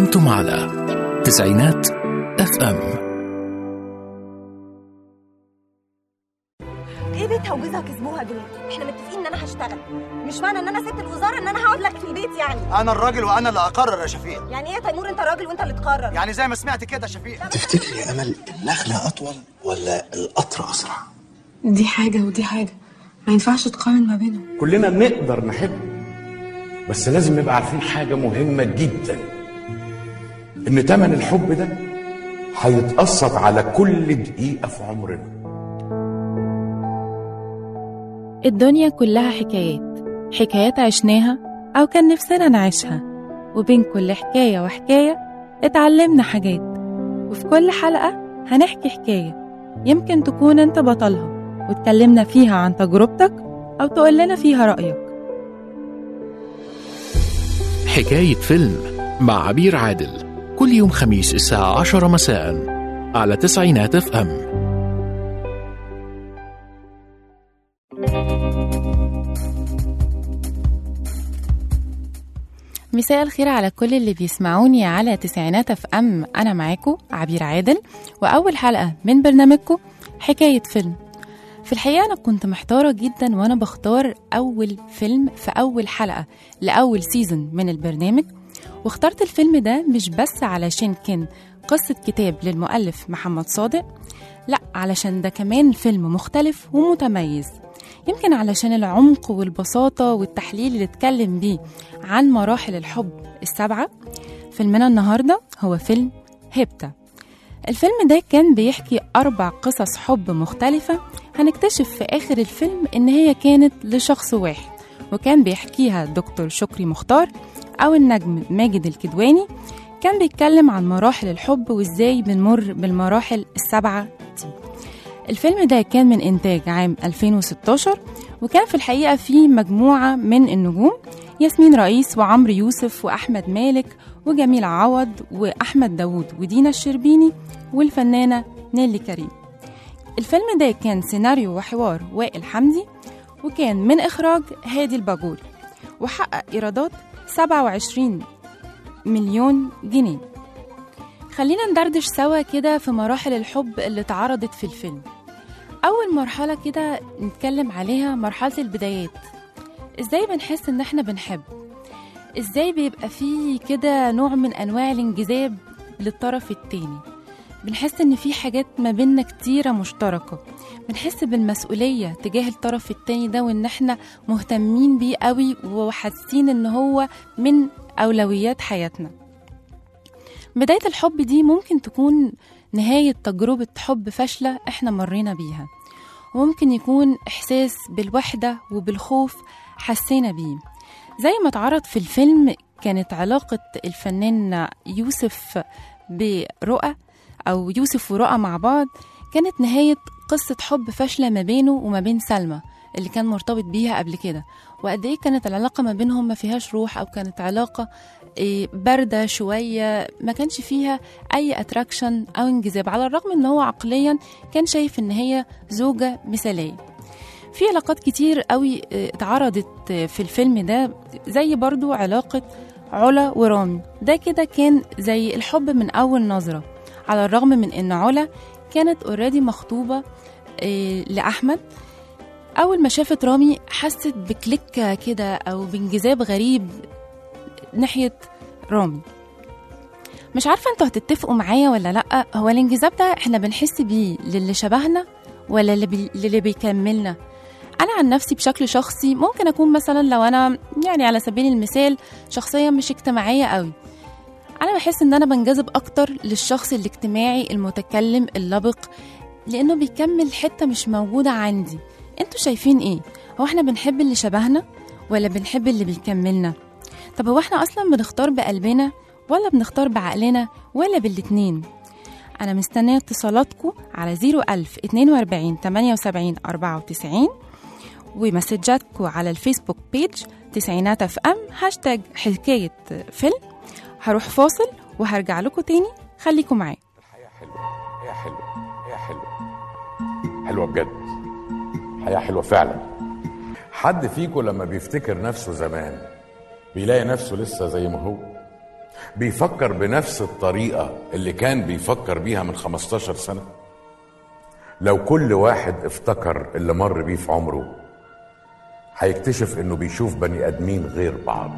أنتم على تسعينات اف ام ايه بيتها وجوزها كسبوها دول احنا متفقين ان انا هشتغل مش معنى ان انا ست الوزاره ان انا هقعد لك في البيت يعني انا الراجل وانا اللي اقرر يا شفيق يعني ايه يا تيمور انت راجل وانت اللي تقرر يعني زي ما سمعت كده يا شفيق تفتكر يا امل النخله اطول ولا القطر اسرع دي حاجة ودي حاجة ما ينفعش تقارن ما بينهم كلنا نقدر نحب بس لازم نبقى عارفين حاجة مهمة جدا إن تمن الحب ده هيتقسط على كل دقيقة في عمرنا الدنيا كلها حكايات حكايات عشناها أو كان نفسنا نعيشها وبين كل حكاية وحكاية اتعلمنا حاجات وفي كل حلقة هنحكي حكاية يمكن تكون انت بطلها واتكلمنا فيها عن تجربتك أو تقولنا فيها رأيك حكاية فيلم مع عبير عادل كل يوم خميس الساعة عشرة مساء على تسعينات اف ام مساء الخير على كل اللي بيسمعوني على تسعينات اف ام انا معاكم عبير عادل واول حلقه من برنامجكم حكايه فيلم في الحقيقه انا كنت محتاره جدا وانا بختار اول فيلم في اول حلقه لاول سيزون من البرنامج واخترت الفيلم ده مش بس علشان كان قصه كتاب للمؤلف محمد صادق لا علشان ده كمان فيلم مختلف ومتميز يمكن علشان العمق والبساطة والتحليل اللي اتكلم بيه عن مراحل الحب السبعة فيلمنا النهاردة هو فيلم هيبتا الفيلم ده كان بيحكي أربع قصص حب مختلفة هنكتشف في آخر الفيلم إن هي كانت لشخص واحد وكان بيحكيها دكتور شكري مختار أو النجم ماجد الكدواني كان بيتكلم عن مراحل الحب وإزاي بنمر بالمراحل السبعة دي الفيلم ده كان من إنتاج عام 2016 وكان في الحقيقة فيه مجموعة من النجوم ياسمين رئيس وعمرو يوسف وأحمد مالك وجميل عوض وأحمد داوود ودينا الشربيني والفنانة نيلي كريم الفيلم ده كان سيناريو وحوار وائل حمدي وكان من إخراج هادي الباجوري وحقق إيرادات 27 مليون جنيه خلينا ندردش سوا كده في مراحل الحب اللي اتعرضت في الفيلم أول مرحلة كده نتكلم عليها مرحلة البدايات إزاي بنحس إن إحنا بنحب إزاي بيبقى فيه كده نوع من أنواع الانجذاب للطرف التاني بنحس إن في حاجات ما بيننا كتيرة مشتركة بنحس بالمسؤولية تجاه الطرف التاني ده وإن إحنا مهتمين بيه قوي وحاسين إن هو من أولويات حياتنا بداية الحب دي ممكن تكون نهاية تجربة حب فاشلة احنا مرينا بيها وممكن يكون إحساس بالوحدة وبالخوف حسينا بيه زي ما اتعرض في الفيلم كانت علاقة الفنان يوسف برؤى أو يوسف ورؤى مع بعض كانت نهاية قصة حب فاشلة ما بينه وما بين سلمى اللي كان مرتبط بيها قبل كده وقد ايه كانت العلاقة ما بينهم ما فيهاش روح أو كانت علاقة إيه، باردة شوية ما كانش فيها أي أتراكشن أو انجذاب على الرغم إن هو عقليا كان شايف إن هي زوجة مثالية في علاقات كتير قوي إيه، اتعرضت إيه، في الفيلم ده زي برضو علاقة علا ورامي ده كده كان زي الحب من أول نظرة على الرغم من إن علا كانت اوريدي مخطوبة إيه، لأحمد أول ما شافت رامي حست بكليكة كده أو بانجذاب غريب ناحية رامي مش عارفة انتوا هتتفقوا معايا ولا لأ هو الانجذاب ده احنا بنحس بيه للي شبهنا ولا اللي, بي... للي بيكملنا أنا عن نفسي بشكل شخصي ممكن أكون مثلا لو أنا يعني على سبيل المثال شخصية مش اجتماعية قوي أنا بحس إن أنا بنجذب أكتر للشخص الاجتماعي المتكلم اللبق لأنه بيكمل حتة مش موجودة عندي انتوا شايفين ايه هو احنا بنحب اللي شبهنا ولا بنحب اللي بيكملنا طب هو احنا اصلا بنختار بقلبنا ولا بنختار بعقلنا ولا بالاتنين انا مستنيه اتصالاتكم على 01000 42 78 94 ومسجاتكم على الفيسبوك بيج تسعينات اف ام هاشتاج حكايه فيلم هروح فاصل وهرجع لكم تاني خليكم معايا الحياة حلوة هي حلوة هي حلوة حلوة بجد حياة حلوة فعلا حد فيكم لما بيفتكر نفسه زمان بيلاقي نفسه لسه زي ما هو بيفكر بنفس الطريقة اللي كان بيفكر بيها من 15 سنة لو كل واحد افتكر اللي مر بيه في عمره هيكتشف انه بيشوف بني ادمين غير بعض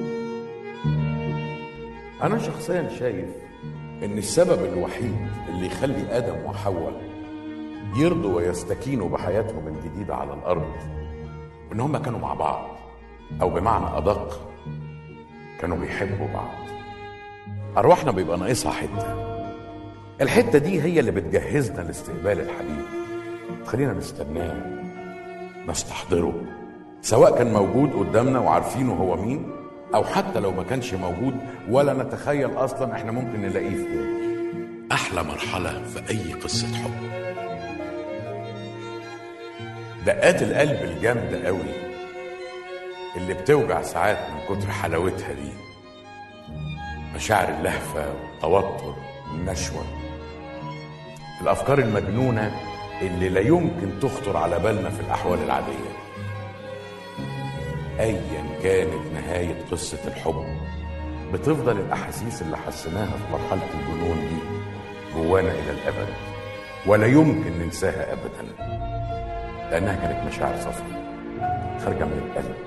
انا شخصيا شايف ان السبب الوحيد اللي يخلي ادم وحواء يرضوا ويستكينوا بحياتهم الجديدة على الارض ان هم كانوا مع بعض او بمعنى ادق كانوا بيحبوا بعض ارواحنا بيبقى ناقصها حته الحته دي هي اللي بتجهزنا لاستقبال الحبيب خلينا نستناه نستحضره سواء كان موجود قدامنا وعارفينه هو مين او حتى لو ما كانش موجود ولا نتخيل اصلا احنا ممكن نلاقيه فين احلى مرحله في اي قصه حب دقات القلب الجامده قوي اللي بتوجع ساعات من كتر حلاوتها دي مشاعر اللهفه والتوتر والنشوه الافكار المجنونه اللي لا يمكن تخطر على بالنا في الاحوال العاديه ايا كانت نهايه قصه الحب بتفضل الاحاسيس اللي حسيناها في مرحله الجنون دي جوانا الى الابد ولا يمكن ننساها ابدا لانها كانت مشاعر صافيه خارجه من القلب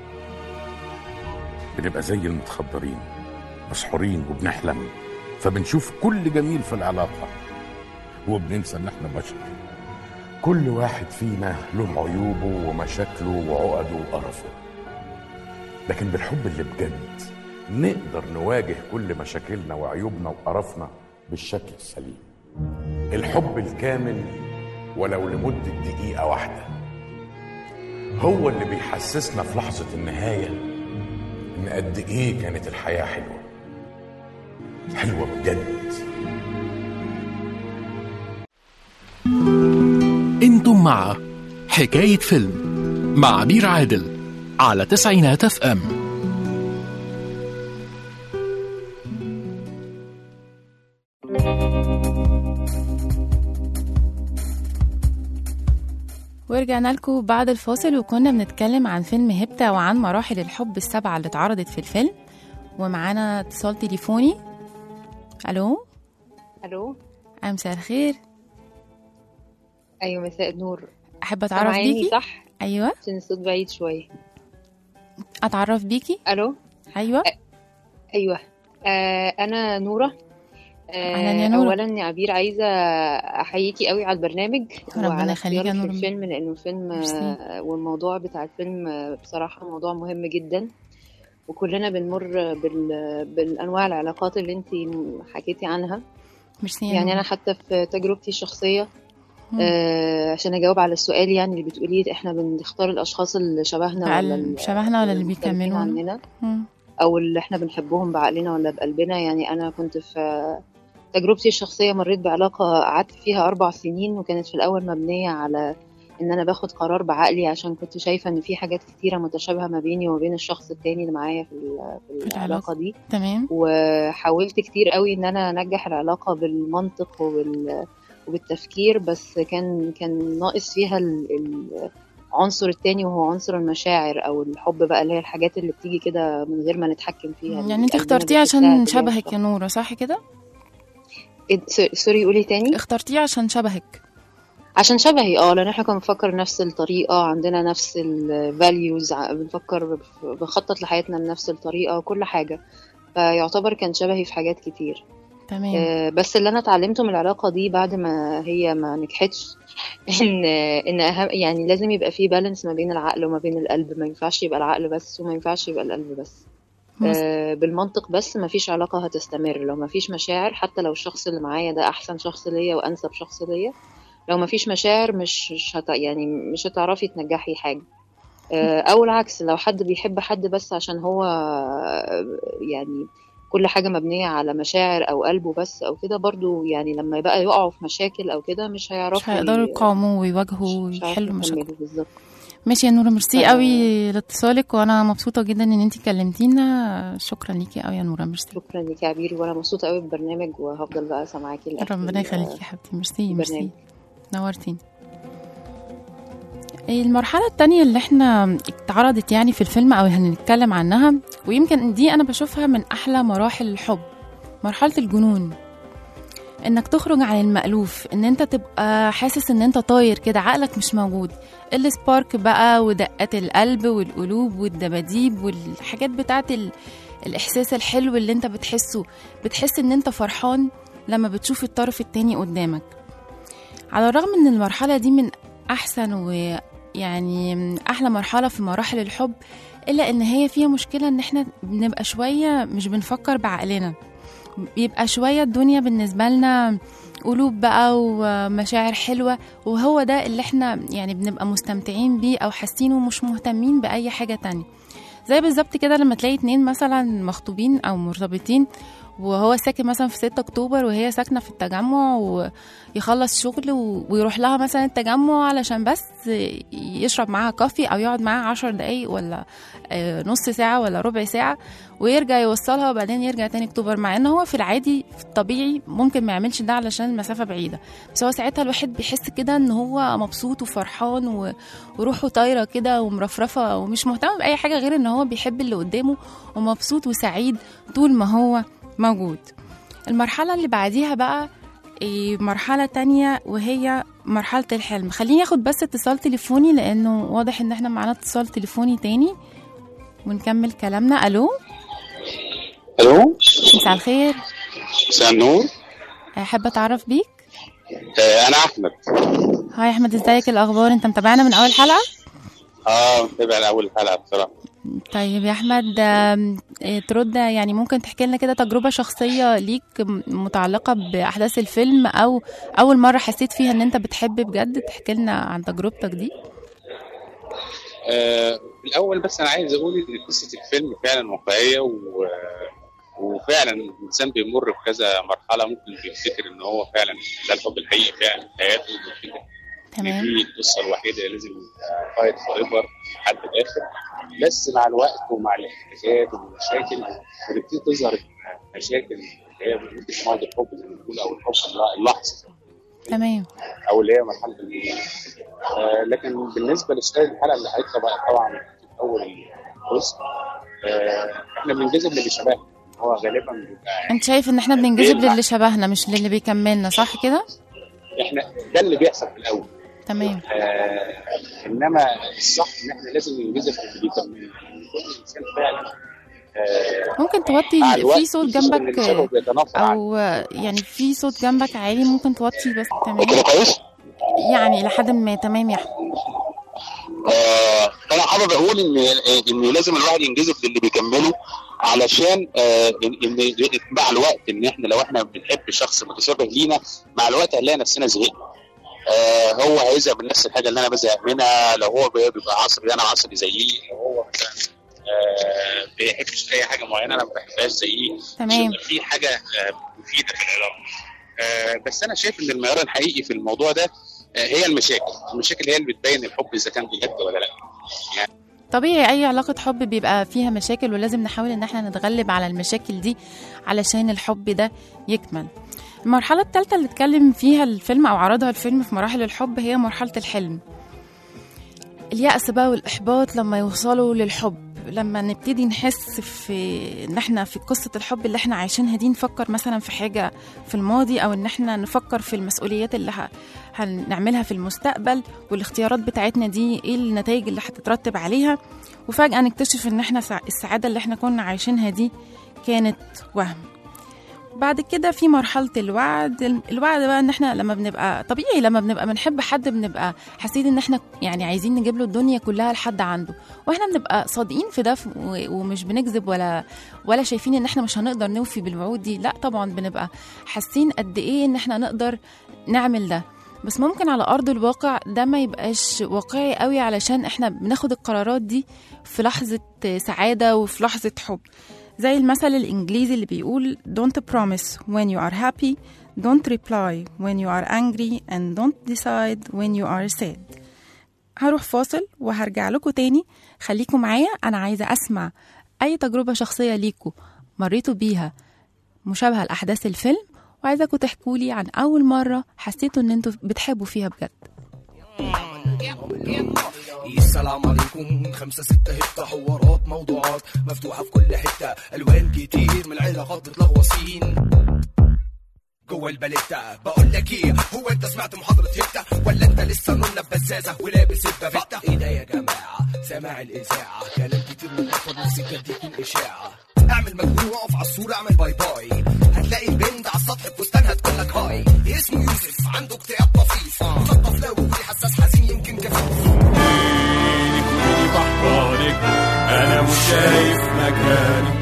بنبقى زي المتخدرين مسحورين وبنحلم فبنشوف كل جميل في العلاقه وبننسى ان احنا بشر كل واحد فينا له عيوبه ومشاكله وعقده وقرفه لكن بالحب اللي بجد نقدر نواجه كل مشاكلنا وعيوبنا وقرفنا بالشكل السليم الحب الكامل ولو لمدة دقيقة واحدة هو اللي بيحسسنا في لحظة النهاية إن قد إيه كانت الحياة حلوة حلوة بجد انتم مع حكاية فيلم مع عبير عادل على تسعينات اف ام ورجعنا لكم بعد الفاصل وكنا بنتكلم عن فيلم هبتة وعن مراحل الحب السبعة اللي اتعرضت في الفيلم ومعانا اتصال تليفوني الو الو أه، مساء الخير ايوه مساء النور احب اتعرف سامعيني بيكي صح ايوه عشان الصوت بعيد شويه اتعرف بيكي الو ايوه ايوه آه انا نوره آه أهلاً يا نورة. اولا يا عبير عايزه احييكي قوي على البرنامج ربنا وعلى يخليك يا اختيارك نورة. الفيلم لانه فيلم ميرسي. آه والموضوع بتاع الفيلم آه، بصراحه موضوع مهم جدا وكلنا بنمر بال... بالانواع العلاقات اللي انت حكيتي عنها ميرسي يا يعني نورة. انا حتى في تجربتي الشخصيه مم. آه عشان اجاوب على السؤال يعني اللي بتقوليه احنا بنختار الاشخاص اللي شبهنا ولا ال- ال- شبهنا ولا اللي المختلفين بيكملونا عننا مم. او اللي احنا بنحبهم بعقلنا ولا بقلبنا يعني انا كنت في تجربتي الشخصيه مريت بعلاقه قعدت فيها اربع سنين وكانت في الاول مبنيه على ان انا باخد قرار بعقلي عشان كنت شايفه ان في حاجات كتيره متشابهه ما بيني وما بين الشخص التاني اللي معايا في ال- في العلاقة. العلاقه دي تمام وحاولت كتير قوي ان انا انجح العلاقه بالمنطق وبال وبالتفكير بس كان كان ناقص فيها ال- ال- العنصر التاني وهو عنصر المشاعر او الحب بقى اللي هي الحاجات اللي بتيجي كده من غير ما نتحكم فيها يعني اللي انت قلبنا اخترتيه بيحسها عشان تجاه شبهك الشخص. يا نورة صح كده إيه، س- سوري قولي تاني اخترتيه عشان شبهك عشان شبهي اه لان احنا كنا بنفكر نفس الطريقه عندنا نفس الفاليوز بنفكر بف- بنخطط لحياتنا بنفس الطريقه كل حاجه فيعتبر كان شبهي في حاجات كتير تمام آه، بس اللي انا اتعلمته من العلاقه دي بعد ما هي ما نجحتش ان ان أهم يعني لازم يبقى في بالانس ما بين العقل وما بين القلب ما ينفعش يبقى العقل بس وما ينفعش يبقى القلب بس مظ- آه، بالمنطق بس ما فيش علاقه هتستمر لو ما فيش مشاعر حتى لو الشخص اللي معايا ده احسن شخص ليا وانسب شخص ليا لو ما فيش مشاعر مش مش هت يعني مش هتعرفي تنجحي حاجه آه، او العكس لو حد بيحب حد بس عشان هو آه، يعني كل حاجة مبنية على مشاعر أو قلبه بس أو كده برضو يعني لما يبقى يقعوا في مشاكل أو كده مش هيعرفوا مش هيقدروا ي- يقاوموا ويواجهوا مش هيعرفوا ويحلوا مشاكل يكملوا بالظبط ماشي يا نورة ميرسي ف- قوي لاتصالك وانا مبسوطة جدا ان انت كلمتينا شكرا ليكي قوي يا نورة ميرسي شكرا لك يا عبير وأنا مبسوطة قوي بالبرنامج وهفضل بقى سامعاكي لآخر ربنا ال- يخليكي يا حبيبتي ميرسي ميرسي البرنامج. نورتيني المرحلة التانية اللي احنا اتعرضت يعني في الفيلم او هنتكلم عنها ويمكن دي انا بشوفها من احلى مراحل الحب مرحلة الجنون انك تخرج عن المألوف ان انت تبقى حاسس ان انت طاير كده عقلك مش موجود السبارك بقى ودقات القلب والقلوب والدباديب والحاجات بتاعت ال... الاحساس الحلو اللي انت بتحسه بتحس ان انت فرحان لما بتشوف الطرف التاني قدامك على الرغم ان المرحلة دي من احسن ويعني من احلى مرحلة في مراحل الحب الا ان هي فيها مشكلة ان احنا بنبقى شوية مش بنفكر بعقلنا بيبقى شوية الدنيا بالنسبة لنا قلوب بقى ومشاعر حلوة وهو ده اللي احنا يعني بنبقى مستمتعين بيه أو حاسين ومش مهتمين بأي حاجة تانية زي بالظبط كده لما تلاقي اتنين مثلا مخطوبين أو مرتبطين وهو ساكن مثلا في 6 اكتوبر وهي ساكنه في التجمع ويخلص شغل و- ويروح لها مثلا التجمع علشان بس يشرب معاها كافي او يقعد معاها عشر دقايق ولا آه، نص ساعه ولا ربع ساعه ويرجع يوصلها وبعدين يرجع تاني اكتوبر مع ان هو في العادي في الطبيعي ممكن ما يعملش ده علشان المسافه بعيده بس هو ساعتها الواحد بيحس كده ان هو مبسوط وفرحان و- وروحه طايره كده ومرفرفه ومش مهتم باي حاجه غير ان هو بيحب اللي قدامه ومبسوط وسعيد طول ما هو موجود المرحله اللي بعديها بقى إيه، مرحلة تانية وهي مرحلة الحلم خليني اخد بس اتصال تليفوني لانه واضح ان احنا معانا اتصال تليفوني تاني ونكمل كلامنا الو الو مساء الخير مساء النور احب اتعرف بيك آه انا احمد هاي احمد ازيك إيه الاخبار انت متابعنا من اول حلقة اه متابع اول حلقه بصراحه طيب يا احمد آم، إيه، ترد يعني ممكن تحكي لنا كده تجربة شخصية ليك م- متعلقة باحداث الفيلم او اول مرة حسيت فيها ان انت بتحب بجد تحكي لنا عن تجربتك دي آه الاول بس انا عايز اقول ان قصه الفيلم فعلا واقعيه و... وفعلا الانسان بيمر بكذا مرحله ممكن بيفتكر ان هو فعلا ده الحب الحقيقي فعلا في حياته وبيفتكر ان تمام دي القصه الوحيده اللي لازم فايت فور ايفر لحد الاخر بس مع الوقت ومع الاحتياجات والمشاكل بتبتدي تظهر مشاكل اللي هي ممكن مرض الحب زي ما بنقول او الحب اللحظي تمام او اللي هي مرحله الجنون آه لكن بالنسبه لسؤال الحلقه اللي هيطلع بقى طبعا في اول جزء آه احنا بننجذب للي شبهنا هو غالبا بيبقى انت شايف ان احنا بننجذب بيطلع. للي شبهنا مش للي بيكملنا صح كده احنا ده اللي بيحصل في الاول تمام آه انما الصح ان احنا لازم ننجذب للي بيكملنا كل انسان فعلا آه ممكن توطي مع الوقت في صوت بيكتشف إن اللي شبهه جنبك بيتنافر عنه. او يعني في صوت جنبك عالي ممكن توطي بس تمام كده كويس؟ يعني لحد ما تمام يا احمد آه، انا حابب اقول ان ان لازم الواحد ينجذب للي بيكمله علشان آه، ان إن مع الوقت ان احنا لو احنا بنحب شخص متشابه لينا مع الوقت هنلاقي نفسنا زهقنا آه، هو هيزهق من نفس الحاجه اللي انا بزهق منها لو هو بي- بيبقى عصبي انا عصبي زيه لو هو مثلا آه، بيحبش اي حاجه معينه انا ما بحبهاش زيه تمام. يبقى في حاجه آه، مفيده في العلاقه آه، بس انا شايف ان المعيار الحقيقي في الموضوع ده آه، هي المشاكل المشاكل هي اللي بتبين الحب اذا كان بجد ولا لا يعني طبيعي اي علاقة حب بيبقى فيها مشاكل ولازم نحاول ان احنا نتغلب على المشاكل دي علشان الحب ده يكمل المرحلة الثالثة اللي اتكلم فيها الفيلم او عرضها الفيلم في مراحل الحب هي مرحلة الحلم اليأس بقى والإحباط لما يوصلوا للحب لما نبتدي نحس في ان احنا في قصة الحب اللي احنا عايشينها دي نفكر مثلا في حاجة في الماضي او ان احنا نفكر في المسؤوليات اللي ه- هنعملها في المستقبل والاختيارات بتاعتنا دي ايه النتائج اللي هتترتب عليها وفجأة نكتشف ان احنا سع- السعادة اللي احنا كنا عايشينها دي كانت وهم بعد كده في مرحلة الوعد الوعد بقى ان احنا لما بنبقى طبيعي لما بنبقى بنحب حد بنبقى حاسين ان احنا يعني عايزين نجيب له الدنيا كلها لحد عنده واحنا بنبقى صادقين في ده ف- و- ومش بنكذب ولا ولا شايفين ان احنا مش هنقدر نوفي بالوعود دي لا طبعا بنبقى حاسين قد ايه ان احنا نقدر نعمل ده بس ممكن على ارض الواقع ده ما يبقاش واقعي قوي علشان احنا بناخد القرارات دي في لحظة سعادة وفي لحظة حب زي المثل الإنجليزي اللي بيقول don't promise when you are happy don't reply when you are angry and don't decide when you are sad هروح فاصل وهرجع لكم تاني خليكم معايا أنا عايزة أسمع أي تجربة شخصية ليكم مريتوا بيها مشابهة لأحداث الفيلم وعايزاكم تحكوا لي عن أول مرة حسيتوا إن أنتوا بتحبوا فيها بجد السلام عليكم خمسة ستة هتة حوارات موضوعات مفتوحة في كل حتة ألوان كتير من العلاقات متلغوصين جوه الباليتا بقول لك ايه هو انت سمعت محاضرة هتة ولا انت لسه نونة ببزازة ولابس البافيتا ايه ده يا جماعة سامع الإذاعة كلام كتير متلخبط موسيقى تكون إشاعة اعمل مجنون وقف على الصورة اعمل باي باي هتلاقي البنت على السطح بفستان هتقول لك هاي اسمه يوسف عنده اكتئاب طفيف مثقف لا وفي حساس حزين يمكن كفيف بحضانك انا مش شايف مكانك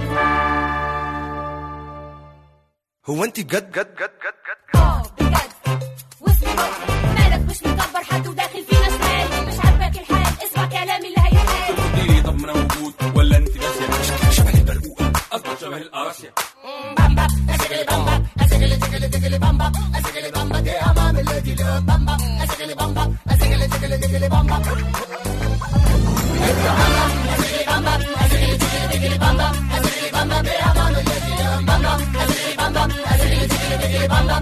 هو انت بجد جد جد جد جد اه بجد واسمي بطل مالك مش مكبر حد وداخل فينا شمال مش عاجبك الحال اسمع كلامي اللي هيتقال ايه طب ما انا موجود ولا انت ناسيه شكلك شبه البرقوقه اصلا شبه القراصيه بامبا ازغلي بامبا ازغلي تغلي تغلي بامبا ازغلي بامبا دي امام الذي لا بامبا ازغلي بامبا ازغلي تغلي تغلي بامبا ازغلي بامبا ازغلي تغلي تغلي بامبا ازغلي بامبا دي امام الذي لا بامبا ازغلي بامبا ازغلي تغلي تغلي بامبا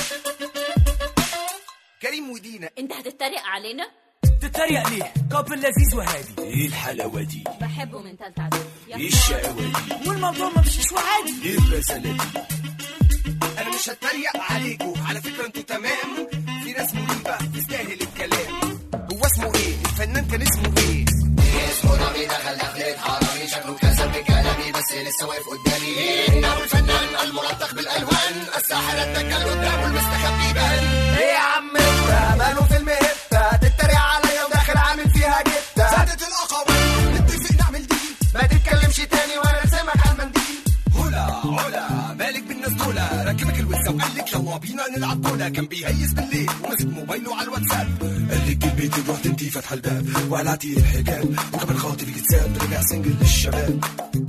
كريم ودينا انت هتتريق علينا تتريق ليه كابل لذيذ وهادي ايه الحلاوه دي بحبه من تالتة اعدادي ايه الشقاوه دي والموضوع ما مشيش وعادي ايه الرساله دي انا مش هتريق عليكم على فكره انتوا تمام في ناس مريبه تستاهل الكلام هو اسمه ايه الفنان كان اسمه ايه اسمه رامي دخل دخلت حرامي شكله كسب بكلامي بس لسه واقف قدامي انه الفنان الملطخ بالالوان الساحر اتكل قدامه المستخبي بان ايه يا عم انت ماله فيلم هبته تتريق عليا وداخل عامل فيها جته زادت الاقاويل نتفق نعمل دي ما تتكلمش تاني وانا سامك على المنديل هلا هلا مالك بالناس دول ركبك الوسه وقال لك يلا بينا نلعب كولا كان بيهيس بالليل وماسك موبايله على الواتساب قال لك البيت رحت انتي فاتحه الباب وقلعتي الحجاب وكمان خاطر يتساب رجع سنجل للشباب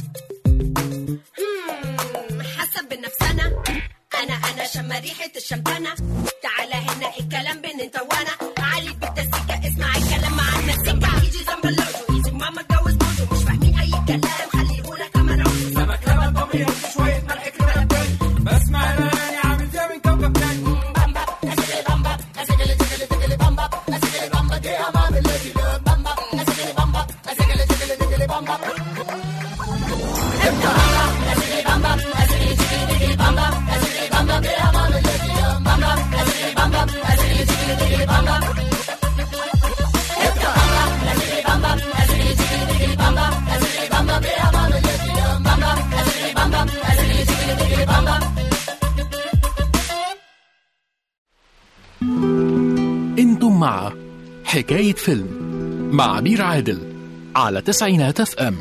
هم، حسب بنفسنا انا انا شم ريحه الشمتانه تعالى هنا الكلام بين انت وانا علي بالتسيكه اسمع الكلام مع المزيكا يجي زنب اللوجو يجي ماما اتجوز بوجو مش فاهمين اي كلام خليهولك كمان سمك لبن ضمير شويه ملح كده تاني بسمع الاغاني عامل زي من كوكب تاني بامبا ازغلي بامبا ازغلي تغلي تغلي بامبا ازغلي بامبا دي امام الذي لا بامبا ازغلي بامبا ازغلي تغلي تغلي بامبا ابدا ازغلي بامبا ازغلي تغلي تغلي بامبا ازغلي بامبا دي امام الذي لا بامبا ازغلي بامبا ازغلي تغلي تغلي بامبا ابدا ازغلي بامبا ازغلي تغلي تغلي بامبا ازغلي بامبا دي امام الذي لا بامبا ازغلي بامبا ازغلي تغلي تغلي بامبا انتم مع حكاية فيلم مع عبير عادل على تسعينات اف ام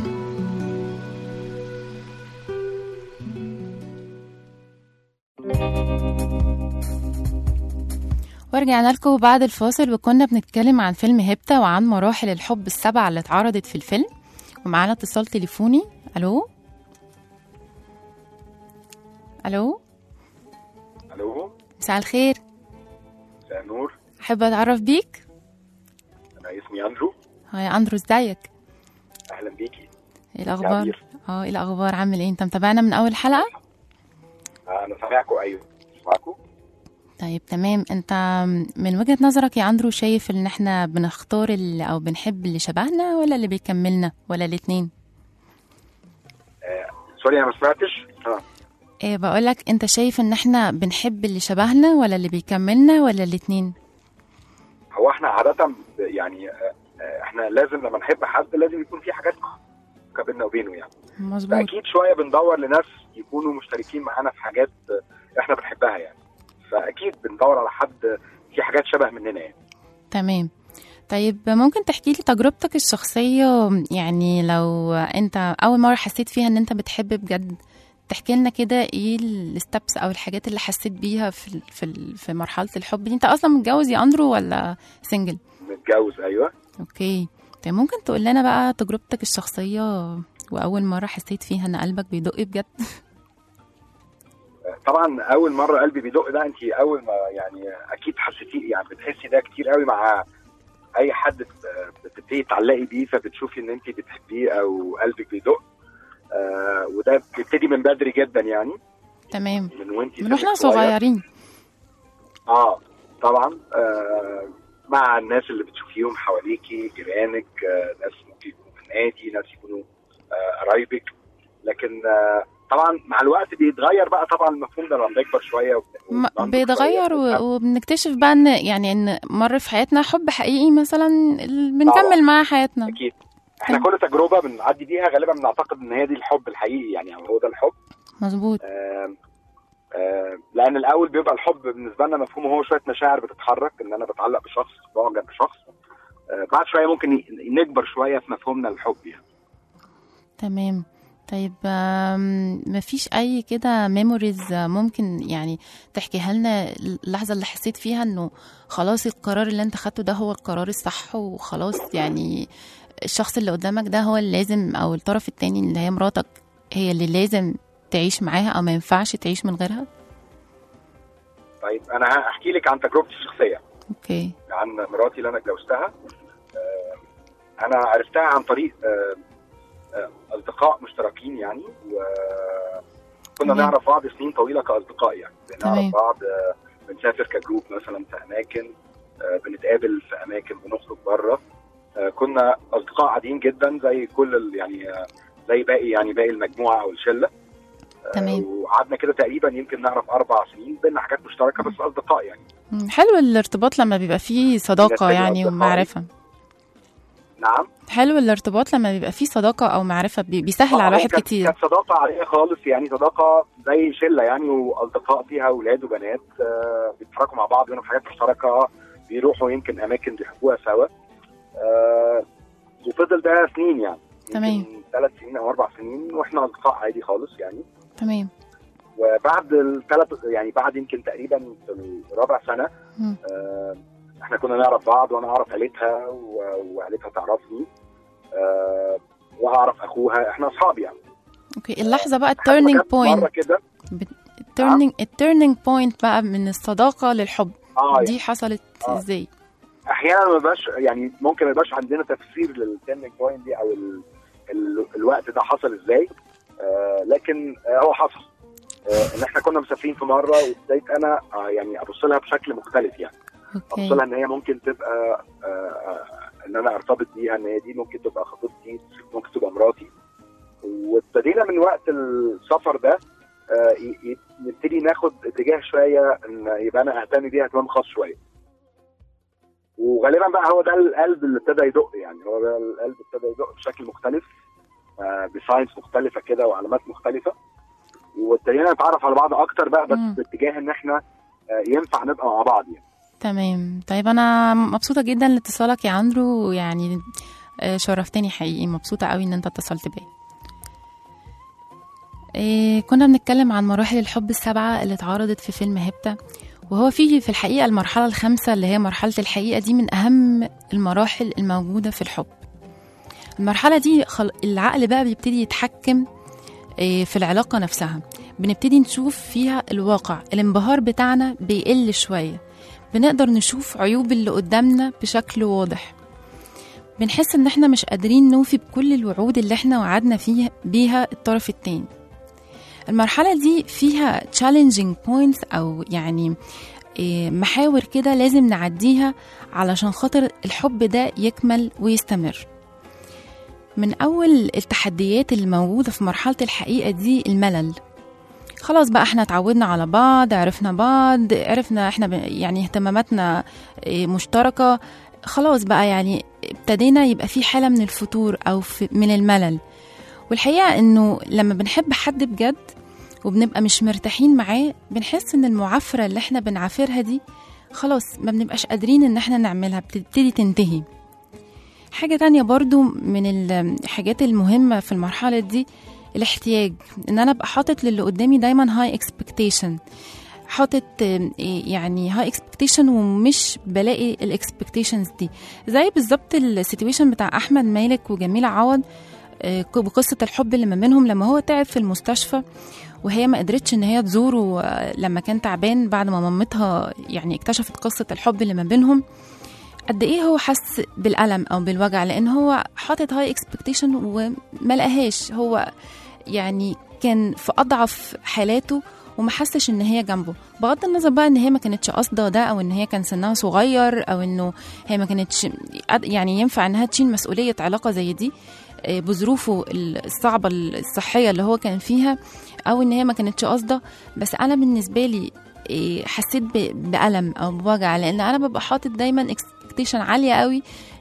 ورجعنا لكم بعد الفاصل وكنا بنتكلم عن فيلم هبتة وعن مراحل الحب السبعة اللي اتعرضت في الفيلم ومعانا اتصال تليفوني الو الو الو مساء الخير مساء النور احب اتعرف بيك انا اسمي اندرو هاي اندرو ازيك اهلا بيكي ايه الاخبار عبير. اه ايه الاخبار عامل ايه انت متابعنا من اول حلقه انا سامعكم ايوه سامعكم طيب تمام انت من وجهة نظرك يا اندرو شايف ان احنا بنختار اللي او بنحب اللي شبهنا ولا اللي بيكملنا ولا الاتنين سوري انا ما سمعتش اه ايه بقولك انت شايف ان احنا بنحب اللي شبهنا ولا اللي بيكملنا ولا الاتنين هو احنا عاده ب- يعني آه، آه، احنا لازم لما نحب حد لازم يكون في حاجات ما بيننا وبينه يعني مظبوط فاكيد شويه بندور لناس يكونوا مشتركين معانا في حاجات آه، احنا بنحبها يعني فاكيد بندور على حد في حاجات شبه مننا يعني تمام طيب ممكن تحكي لي تجربتك الشخصية يعني لو انت اول مرة حسيت فيها ان انت بتحب بجد تحكي لنا كده ايه الستبس او الحاجات اللي حسيت بيها في ال- في ال- في مرحلة الحب دي انت اصلا متجوز يا اندرو ولا سنجل متجوز ايوه اوكي طيب ممكن تقول لنا بقى تجربتك الشخصية واول مرة حسيت فيها ان قلبك بيدق بجد طبعا اول مره قلبي بيدق ده انت اول ما يعني اكيد حسيتيه يعني بتحسي ده كتير قوي مع اي حد بت- بتبتدي تعلقي بيه فبتشوفي ان انت بتحبيه او قلبك بيدق آه وده بيبتدي من بدري جدا يعني تمام من وانت من واحنا صغيرين اه طبعا آه مع الناس اللي بتشوفيهم حواليكي جيرانك آه، ناس ممكن يكونوا في النادي ناس يكونوا آه، قرايبك لكن آه، طبعا مع الوقت بيتغير بقى طبعا المفهوم ده لما بنكبر شويه وبن- ما- بيتغير و- وبنكتشف بقى ان يعني ان مر في حياتنا حب حقيقي مثلا ال- بنكمل معاه حياتنا اكيد احنا كل تجربه بنعدي بيها غالبا بنعتقد ان هي دي الحب الحقيقي يعني او هو ده الحب مظبوط آم، آم، لان الاول بيبقى الحب بالنسبه لنا مفهومه هو شويه مشاعر بتتحرك ان انا بتعلق بشخص بعجب بشخص آه، بعد شويه ممكن ي- نكبر شويه في مفهومنا للحب يعني تمام طيب آم، مفيش اي كده ميموريز ممكن يعني تحكيها لنا اللحظه اللي حسيت فيها انه خلاص القرار اللي انت خدته ده هو القرار الصح وخلاص يعني الشخص اللي قدامك ده هو اللي لازم او الطرف التاني اللي هي مراتك هي اللي لازم تعيش معاها او ما ينفعش تعيش من غيرها طيب انا هحكي لك عن تجربتي الشخصيه اوكي عن مراتي اللي انا اتجوزتها آه، انا عرفتها عن طريق آه، آه، اصدقاء مشتركين يعني وكنا تمام. نعرف بعض سنين طويله كاصدقاء يعني تمام. بنعرف بعض آه، بنسافر كجروب مثلا في اماكن آه، بنتقابل في اماكن بنخرج بره آه، كنا اصدقاء عاديين جدا زي كل ال- يعني آه، زي باقي يعني باقي المجموعه او الشله آه، تمام. وقعدنا كده تقريبا يمكن نعرف اربع سنين بينا حاجات مشتركه بس اصدقاء يعني مم، حلو الارتباط لما بيبقى فيه صداقه تانية يعني أصدقائي. ومعرفه نعم حلو الارتباط لما بيبقى فيه صداقه او معرفه بي- بيسهل آه، على هو الواحد كانت- كتير كانت صداقه عاديه خالص يعني صداقه زي شله يعني واصدقاء فيها اولاد وبنات آه، بيتحركوا مع بعض بينهم حاجات مشتركه بيروحوا يمكن اماكن بيحبوها سوا آه، وفضل ده سنين يعني تمام ثلاث سنين او اربع سنين واحنا اصدقاء عادي خالص يعني تمام وبعد الثلاث يعني بعد يمكن تقريبا في الرابع سنه مم. آه، احنا كنا نعرف بعض وانا اعرف عيلتها و- وعيلتها تعرفني آه، واعرف اخوها احنا اصحاب يعني اوكي اللحظه بقى التيرنينج مره بوينت كده التيرنينج التيرنينج بوينت بقى من الصداقه للحب اه دي يعني حصلت آه. ازاي احيانا ما بيبقاش يعني ممكن ما يبقاش عندنا تفسير للتيرنينج بوينت دي او ال... ال... الوقت ده حصل ازاي آه لكن آه هو حصل آه ان احنا كنا مسافرين في مره وابتديت انا آه يعني ابص لها بشكل مختلف يعني ابص اوكي لها ان هي ممكن تبقى آه آه ان انا ارتبط بيها ان هي دي ممكن تبقى خطيبتي ممكن تبقى مراتي وابتدينا من وقت السفر ده آه ي- ي- نبتدي ناخد اتجاه شويه ان يبقى انا اهتم بيها اهتمام خاص شويه وغالبا بقى هو ده القلب اللي ابتدى يدق يعني هو ده القلب ابتدى يدق بشكل مختلف آه بساينس مختلفه كده وعلامات مختلفه وابتدينا نتعرف على بعض اكتر بقى بس مم. باتجاه ان احنا آه ينفع نبقى مع بعض يعني تمام طيب انا مبسوطه جدا لاتصالك يا اندرو يعني آه، شرفتني حقيقي مبسوطه قوي ان انت اتصلت بيا إيه كنا بنتكلم عن مراحل الحب السبعة اللي اتعرضت في فيلم هيبتا وهو فيه في الحقيقة المرحلة الخامسة اللي هي مرحلة الحقيقة دي من أهم المراحل الموجودة في الحب المرحلة دي خل... العقل بقى بيبتدي يتحكم إيه، في العلاقة نفسها بنبتدي نشوف فيها الواقع الانبهار بتاعنا بيقل شوية بنقدر نشوف عيوب اللي قدامنا بشكل واضح بنحس ان احنا مش قادرين نوفي بكل الوعود اللي احنا وعدنا فيها بيها الطرف التاني المرحلة دي فيها challenging points أو يعني إيه، محاور كده لازم نعديها علشان خاطر الحب ده يكمل ويستمر من أول التحديات اللي موجودة في مرحلة الحقيقة دي الملل خلاص بقى احنا اتعودنا على بعض عرفنا بعض عرفنا احنا ب- يعني اهتماماتنا إيه، مشتركة خلاص بقى يعني ابتدينا يبقى في حالة من الفتور أو في من الملل والحقيقة انه لما بنحب حد بجد وبنبقى مش مرتاحين معاه بنحس ان المعافرة اللي احنا بنعافرها دي خلاص ما بنبقاش قادرين ان احنا نعملها بتبتدي تنتهي حاجة تانية برضو من الحاجات المهمة في المرحلة دي الاحتياج ان انا ابقى حاطط للي قدامي دايما هاي اكسبكتيشن حاطط آم، إيه يعني هاي اكسبكتيشن ومش بلاقي الاكسبكتيشنز دي زي بالظبط السيتويشن بتاع احمد مالك وجميله عوض آه، بقصه الحب اللي ما بينهم لما هو تعب في المستشفى وهي ما قدرتش ان هي تزوره آه، لما كان تعبان بعد ما مامتها يعني اكتشفت قصه الحب اللي ما بينهم قد ايه هو حس بالالم او بالوجع لان هو حاطط هاي اكسبكتيشن وما لقاهاش هو يعني كان في اضعف حالاته وما حسش ان هي جنبه بغض النظر بقى ان هي ما كانتش قاصده ده او ان هي كان سنها صغير او انه هي ما كانتش يعني ينفع انها تشيل مسؤوليه علاقه زي دي آه، بظروفه الصعبه الصحيه اللي هو كان فيها او ان هي ما كانتش قاصده بس انا بالنسبه لي إيه، حسيت ب- بألم أو بوجع لأن أنا ببقى حاطط دايما اكسبكتيشن عالية قوي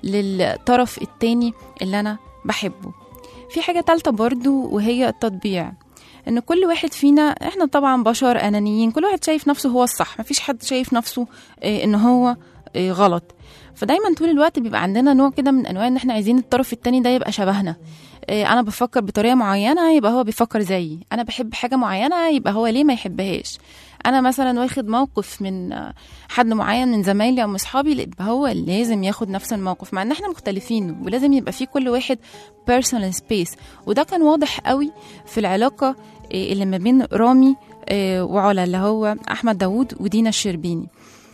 للطرف التاني اللي أنا بحبه في حاجة تالتة برضو وهي التطبيع ان كل واحد فينا احنا طبعا بشر انانيين كل واحد شايف نفسه هو الصح مفيش حد شايف نفسه إيه، ان هو إيه، غلط فدايما طول الوقت بيبقى عندنا نوع كده من انواع ان احنا عايزين الطرف التاني ده يبقى شبهنا إيه، انا بفكر بطريقه معينه يبقى هو بيفكر زيي انا بحب حاجه معينه يبقى هو ليه ما يحبهاش انا مثلا واخد موقف من آه، حد معين من زمايلي او من اصحابي يبقى هو لازم ياخد نفس الموقف مع ان احنا مختلفين ولازم يبقى في كل واحد personal space وده كان واضح قوي في العلاقه إيه، اللي ما بين رامي إيه، وعلا اللي هو احمد داوود ودينا الشربيني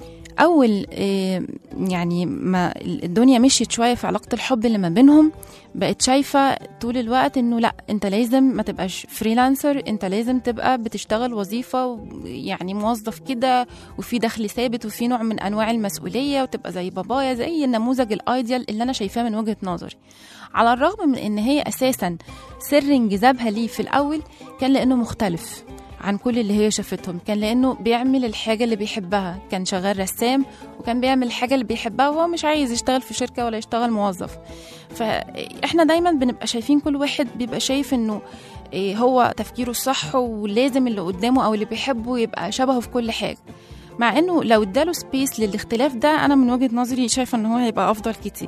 اول إيه، يعني ما الدنيا مشيت شويه في علاقه الحب اللي ما بينهم بقت شايفه طول الوقت انه لا انت لازم ما تبقاش فريلانسر انت لازم تبقى بتشتغل وظيفه يعني موظف كده وفي دخل ثابت وفي نوع من انواع المسؤوليه وتبقى زي بابايا زي النموذج الايديال اللي انا شايفاه من وجهه نظري على الرغم من ان هي اساسا سر انجذابها ليه في الاول كان لانه مختلف عن كل اللي هي شافتهم كان لانه بيعمل الحاجه اللي بيحبها كان شغال رسام وكان بيعمل الحاجه اللي بيحبها وهو مش عايز يشتغل في شركه ولا يشتغل موظف فاحنا دايما بنبقى شايفين كل واحد بيبقى شايف انه إيه هو تفكيره الصح ولازم اللي قدامه او اللي بيحبه يبقى شبهه في كل حاجه مع انه لو اداله سبيس للاختلاف ده انا من وجهه نظري شايفه ان هو هيبقى افضل كتير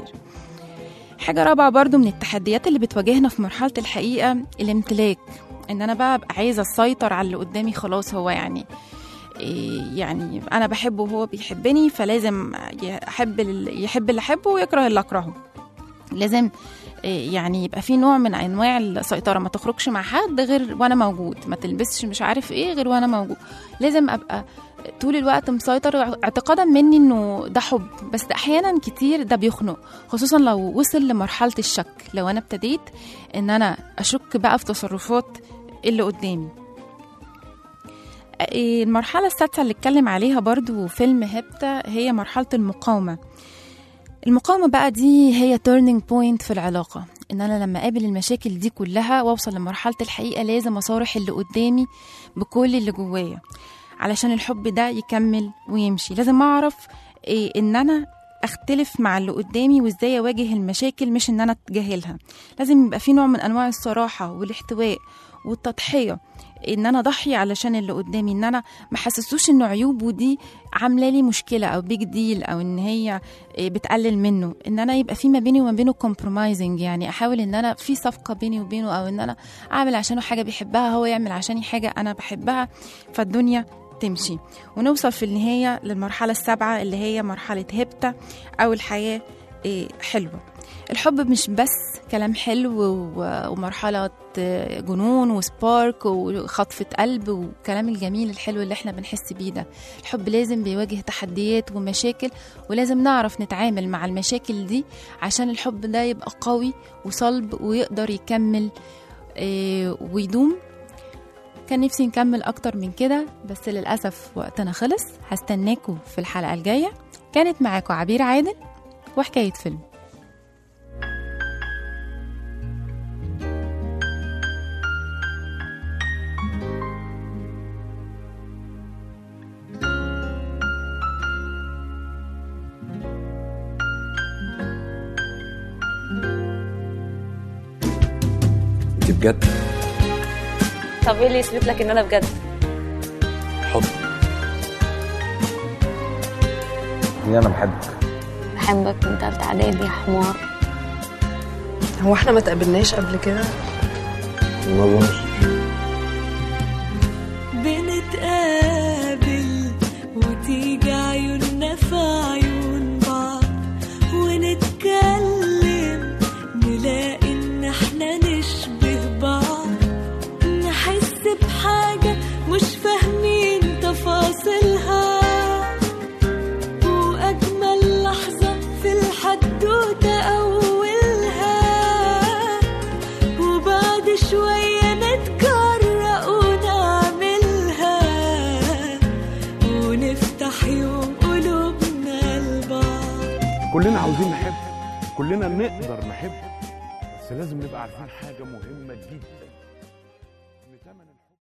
حاجة رابعة برضو من التحديات اللي بتواجهنا في مرحلة الحقيقة الامتلاك ان انا بقى ابقى عايزة اسيطر على اللي قدامي خلاص هو يعني إيه يعني انا بحبه وهو بيحبني فلازم يحب ال- يحب اللي احبه ويكره اللي اكرهه لازم إيه يعني يبقى في نوع من انواع السيطره ما تخرجش مع حد غير وانا موجود ما تلبسش مش عارف ايه غير وانا موجود لازم ابقى طول الوقت مسيطر اعتقادا مني انه ده حب بس احيانا كتير ده بيخنق خصوصا لو وصل لمرحله الشك لو انا ابتديت ان انا اشك بقى في تصرفات اللي قدامي إيه المرحلة السادسة اللي اتكلم عليها برضو فيلم هبتة هي مرحلة المقاومة المقاومة بقى دي هي turning point في العلاقة ان انا لما اقابل المشاكل دي كلها واوصل لمرحلة الحقيقة لازم اصارح اللي قدامي بكل اللي جوايا علشان الحب ده يكمل ويمشي لازم اعرف إيه ان انا اختلف مع اللي قدامي وازاي اواجه المشاكل مش ان انا اتجاهلها لازم يبقى في نوع من انواع الصراحة والاحتواء والتضحية ان انا اضحي علشان اللي قدامي ان انا ما حسسوش ان عيوبه دي عامله لي مشكله او بيج ديل او ان هي إيه بتقلل منه ان انا يبقى في ما بيني وما بينه كومبرومايزنج يعني احاول ان انا في صفقه بيني وبينه او ان انا اعمل عشانه حاجه بيحبها هو يعمل عشاني حاجه انا بحبها فالدنيا تمشي ونوصل في النهايه للمرحله السابعه اللي هي مرحله هبته او الحياه إيه حلوه الحب مش بس كلام حلو و- ومرحلة جنون وسبارك وخطفة قلب والكلام الجميل الحلو اللي احنا بنحس بيه ده الحب لازم بيواجه تحديات ومشاكل ولازم نعرف نتعامل مع المشاكل دي عشان الحب ده يبقى قوي وصلب ويقدر يكمل آه، ويدوم كان نفسي نكمل أكتر من كده بس للأسف وقتنا خلص هستناكم في الحلقة الجاية كانت معاكم عبير عادل وحكاية فيلم انت بجد طب ايه اللي يثبت لك ان انا بجد حب دي انا بحبك بحبك من تالتة اعدادي يا حمار هو احنا ما تقابلناش قبل كده ما اظنش بنتقابل وتيجي عيوننا في عيون بعض ونتكلم نلاقي ان احنا نشبه بعض نحس بحاجة مش فاهمين تفاصيلها وأجمل لحظة في الحدوتة أولها وبعد شوية نتجرأ ونعملها كلنا عاوزين نحب كلنا نقدر نحب بس لازم نبقى عارفين حاجه مهمه جدا